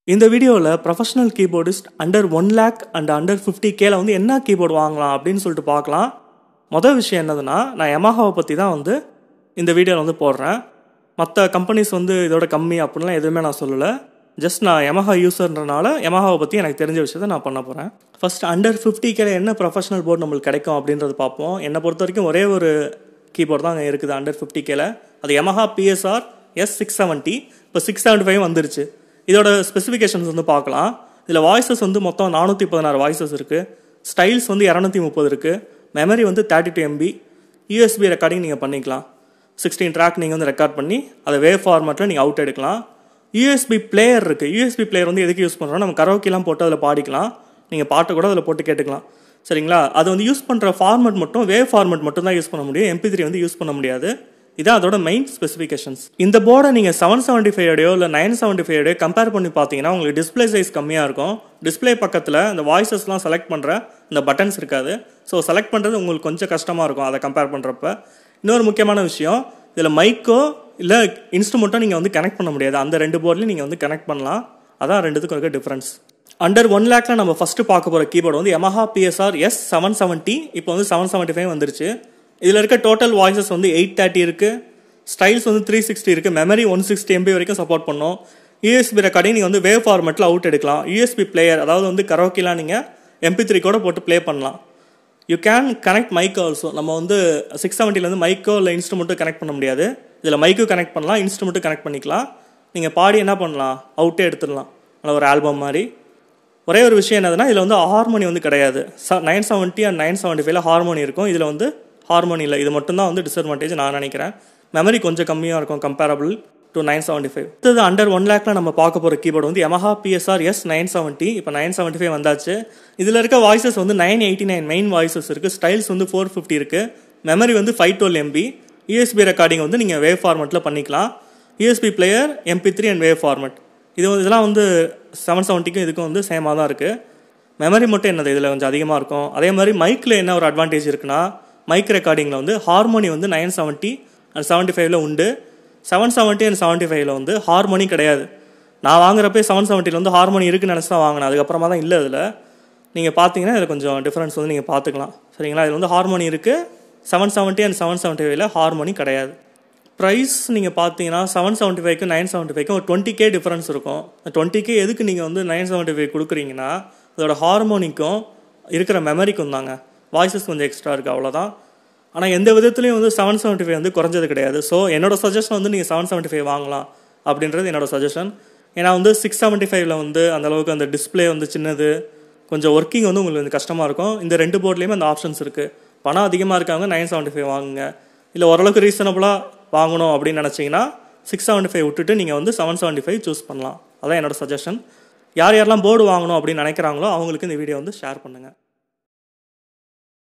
இந்த வீடியோவில் professional keyboardist under one lakh and under fifty கேல வந்து என்ன கீபோர்டு வாங்கலாம் அப்படின்னு சொல்லிட்டு பார்க்கலாம் மொதல் விஷயம் என்னதுன்னா நான் யமஹாவை பற்றி தான் வந்து இந்த வீடியோவில் வந்து போடுறேன் மற்ற கம்பெனிஸ் வந்து இதோட கம்மி அப்படின்லாம் எதுவுமே நான் சொல்லலை ஜஸ்ட் நான் யமஹா யூஸர்ன்றனால யமஹாவை பற்றி எனக்கு தெரிஞ்ச விஷயத்தை நான் பண்ண போகிறேன் ஃபர்ஸ்ட் அண்டர் ஃபிஃப்டி கேல என்ன ப்ரொஃபஷனல் போர்டு நம்மளுக்கு கிடைக்கும் அப்படின்றது பார்ப்போம் என்னை பொறுத்த வரைக்கும் ஒரே ஒரு கீபோர்டு தான் அங்கே இருக்குது அண்டர் ஃபிஃப்டி கேல அது Yamaha PSR S six seventy இப்போ சிக்ஸ் செவன்ட்டி ஃபைவ் வந்துருச்சு இதோட ஸ்பெசிஃபிகேஷன்ஸ் வந்து பார்க்கலாம் இதில் வாய்ஸஸ் வந்து மொத்தம் நானூற்றி பதினாறு வாய்ஸஸ் இருக்குது ஸ்டைல்ஸ் வந்து இரநூத்தி முப்பது இருக்குது மெமரி வந்து thirty two MB USB recording நீங்கள் பண்ணிக்கலாம் சிக்ஸ்டீன் ட்ராக் நீங்கள் வந்து ரெக்கார்ட் பண்ணி அதை வே ஃபார்மேட்டில் நீங்கள் அவுட் எடுக்கலாம் யூஎஸ்பி பிளேயர் இருக்குது யூஎஸ்பி பிளேயர் வந்து எதுக்கு யூஸ் பண்ணுறோம் நம்ம கரோக்கிலாம் போட்டு அதில் பாடிக்கலாம் நீங்கள் பாட்டை கூட அதில் போட்டு கேட்டுக்கலாம் சரிங்களா அது வந்து யூஸ் பண்ணுற ஃபார்மேட் மட்டும் வே ஃபார்மேட் மட்டும் தான் யூஸ் பண்ண முடியும் எம்பி த்ரீ வந்து யூஸ் பண்ண முடியாது இதான் அதோட மெயின் ஸ்பெசிஃபிகேஷன்ஸ் இந்த போர்டை நீங்கள் செவன் செவன்ட்டி ஃபைவோடையோ இல்லை நைன் செவன்ட்டி ஃபைவோடையோ கம்பேர் பண்ணி பார்த்தீங்கன்னா உங்களுக்கு டிஸ்பிளே சைஸ் கம்மியாக இருக்கும் டிஸ்பிளே பக்கத்தில் இந்த வாய்ஸஸ்லாம் செலக்ட் பண்ணுற இந்த பட்டன்ஸ் இருக்காது ஸோ செலக்ட் பண்ணுறது உங்களுக்கு கொஞ்சம் கஷ்டமாக இருக்கும் அதை கம்பேர் பண்ணுறப்ப இன்னொரு முக்கியமான விஷயம் இதில் மைக்கோ இல்லை இன்ஸ்ட்ருமெண்ட்டோ நீங்கள் வந்து கனெக்ட் பண்ண முடியாது அந்த ரெண்டு போர்ட்லையும் நீங்கள் வந்து கனெக்ட் பண்ணலாம் அதான் ரெண்டுத்துக்கும் இருக்க டிஃப்ரென்ஸ் அண்டர் ஒன் லேக்கில் நம்ம ஃபஸ்ட்டு பார்க்க போகிற கீபோர்டு வந்து Yamaha PSR S seven seventy இப்போ வந்து செவன் செவன்ட்டி ஃபைவ் வந்துருச்சு இதில் இருக்க டோட்டல் வாய்ஸஸ் வந்து எயிட் தேர்ட்டி இருக்குது ஸ்டைல்ஸ் வந்து த்ரீ சிக்ஸ்டி இருக்குது மெமரி ஒன் சிக்ஸ்டி எம்பி வரைக்கும் சப்போர்ட் பண்ணும் யூஎஸ்பி ரெக்கார்டிங் நீங்கள் வந்து வேவ் ஃபார்மெட்டில் அவுட் எடுக்கலாம் யூஎஸ்பி பிளேயர் அதாவது வந்து கரோக்கிலாம் நீங்கள் எம்பி த்ரீ கூட போட்டு ப்ளே பண்ணலாம் you can connect mic also நம்ம வந்து சிக்ஸ் செவன்ட்டிலேருந்து மைக்கோ இல்லை இன்ஸ்ட்ருமெண்ட்டோ கனெக்ட் பண்ண முடியாது இதில் மைக்கும் கனெக்ட் பண்ணலாம் இன்ஸ்ட்ருமெண்ட்டும் கனெக்ட் பண்ணிக்கலாம் நீங்கள் பாடி என்ன பண்ணலாம் அவுட்டே எடுத்துடலாம் நல்ல ஒரு ஆல்பம் மாதிரி ஒரே ஒரு விஷயம் என்னதுன்னா இதில் வந்து ஹார்மோனி வந்து கிடையாது nine seventy and nine seventy ஃபைவ்ல ஹார்மோனி இருக்கும் இதில் வந்து ஹார்மோனி இல்லை இது மட்டும்தான் வந்து டிஸ்அட்வான்டேஜ் நான் நினைக்கிறேன் மெமரி கொஞ்சம் கம்மியாக இருக்கும் comparable to nine seventy five அடுத்தது அண்டர் ஒன் லேக்கில் நம்ம பார்க்க போகிற கீபோர்டு வந்து Yamaha PSR S nine seventy இப்போ நைன் செவன்ட்டி ஃபைவ் வந்தாச்சு இதில் இருக்க வாய்ஸஸ் வந்து nine eighty nine main voices இருக்குது ஸ்டைல்ஸ் வந்து ஃபோர் ஃபிஃப்டி இருக்குது மெமரி வந்து five twelve MB USB recording வந்து நீங்கள் வேவ் ஃபார்மெட்டில் பண்ணிக்கலாம் USB player MP three and wave format இது வந்து இதெல்லாம் வந்து செவன் செவன்ட்டிக்கும் இதுக்கும் வந்து சேமாக தான் இருக்குது மெமரி மட்டும் என்னது இதில் கொஞ்சம் அதிகமாக இருக்கும் அதே மாதிரி மைக்கில் என்ன ஒரு அட்வான்டேஜ் இருக்குன்னா மைக் ரெக்கார்டிங்கில் வந்து ஹார்மோனி வந்து நைன் செவன்ட்டி அண்ட் செவன்ட்டி ஃபைவ்ல உண்டு செவன் செவன்ட்டி அண்ட் செவன்ட்டி ஃபைவ்ல வந்து ஹார்மோனி கிடையாது நான் வாங்குறப்பே செவன் செவன்ட்டியில் வந்து ஹார்மோனி இருக்குன்னு நினச்சி தான் வாங்கினேன் அதுக்கப்புறமா தான் இல்லை இதில் நீங்கள் பார்த்தீங்கன்னா இதில் கொஞ்சம் டிஃப்ரென்ஸ் வந்து நீங்கள் பார்த்துக்கலாம் சரிங்களா இதில் வந்து ஹார்மோனி இருக்குது seven seventy and seven seventy ஃபைவ்ல ஹார்மோனி கிடையாது ப்ரைஸ் நீங்கள் பார்த்தீங்கன்னா செவன் செவன்ட்டி ஃபைவ்க்கு நைன் செவன்ட்டி ஃபைவ்க்கு ஒரு டுவெண்ட்டி கே டிஃப்ரென்ஸ் இருக்கும் டுவெண்ட்டி கே எதுக்கு நீங்கள் வந்து நைன் செவன்ட்டி ஃபைவ் கொடுக்குறீங்கன்னா அதோட ஹார்மோனிக்கும் இருக்கிற மெமரிக்கும் தாங்க வாய்ஸஸ் கொஞ்சம் எக்ஸ்ட்ரா இருக்குது அவ்வளோதான் ஆனால் எந்த விதத்துலையும் வந்து செவன் செவன்ட்டி ஃபைவ் வந்து குறைஞ்சது கிடையாது ஸோ என்னோட சஜஷன் வந்து நீங்கள் செவன் செவன்ட்டி ஃபைவ் வாங்கலாம் அப்படின்றது என்னோட சஜஷன் ஏன்னா வந்து சிக்ஸ் செவன்ட்டி ஃபைவ்ல வந்து அந்த அளவுக்கு அந்த டிஸ்பிளே வந்து சின்னது கொஞ்சம் ஒர்க்கிங் வந்து உங்களுக்கு வந்து கஷ்டமாக இருக்கும் இந்த ரெண்டு போர்ட்லேயுமே அந்த ஆப்ஷன்ஸ் இருக்குது பணம் அதிகமாக இருக்காங்க நைன் செவன்ட்டி ஃபைவ் வாங்குங்க இல்லை ஓரளவுக்கு ரீசனபுளாக வாங்கணும் அப்படின்னு நினச்சிங்கன்னா சிக்ஸ் செவன்ட்டி ஃபைவ் விட்டுட்டு நீங்கள் வந்து செவன் செவன்ட்டி ஃபைவ் சூஸ் பண்ணலாம் அதான் என்னோட சஜஷன் யார் யாரெல்லாம் போர்டு வாங்கணும் அப்படின்னு நினைக்கிறாங்களோ அவங்களுக்கு இந்த வீடியோ வந்து ஷேர் பண்ணுங்கள்